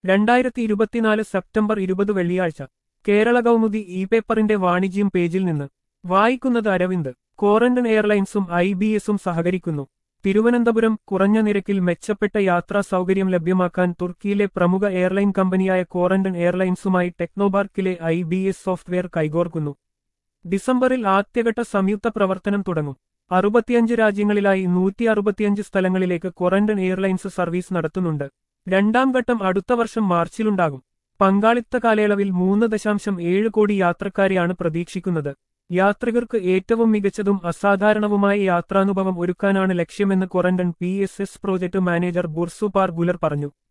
രണ്ടായിരത്തി ഇരുപത്തിനാല് സെപ്റ്റംബർ ഇരുപത് വെള്ളിയാഴ്ച കേരള കൗമുദി ഇ പേപ്പറിന്റെ വാണിജ്യം പേജിൽ നിന്ന് വായിക്കുന്നത് അരവിന്ദ് കോറന്റൺ എയർലൈൻസും ഐ ബി എസും സഹകരിക്കുന്നു തിരുവനന്തപുരം കുറഞ്ഞ നിരക്കിൽ മെച്ചപ്പെട്ട യാത്രാ സൗകര്യം ലഭ്യമാക്കാൻ തുർക്കിയിലെ പ്രമുഖ എയർലൈൻ കമ്പനിയായ കോറന്റൺ എയർലൈൻസുമായി ടെക്നോപാർക്കിലെ ഐ ബി എസ് സോഫ്റ്റ്വെയർ കൈകോർക്കുന്നു ഡിസംബറിൽ ആദ്യഘട്ട സംയുക്ത പ്രവർത്തനം തുടങ്ങും അറുപത്തിയഞ്ച് രാജ്യങ്ങളിലായി നൂറ്റി അറുപത്തിയഞ്ച് സ്ഥലങ്ങളിലേക്ക് ക്വാറന്റൈൻ എയർലൈൻസ് സർവീസ് നടത്തുന്നുണ്ട് രണ്ടാം ഘട്ടം അടുത്ത വർഷം മാർച്ചിലുണ്ടാകും പങ്കാളിത്ത കാലയളവിൽ മൂന്ന് ദശാംശം ഏഴ് കോടി യാത്രക്കാരെയാണ് പ്രതീക്ഷിക്കുന്നത് യാത്രികർക്ക് ഏറ്റവും മികച്ചതും അസാധാരണവുമായ യാത്രാനുഭവം ഒരുക്കാനാണ് ലക്ഷ്യമെന്ന് Corendon P S S project manager ബുർസുപാർ ഗുലർ പറഞ്ഞു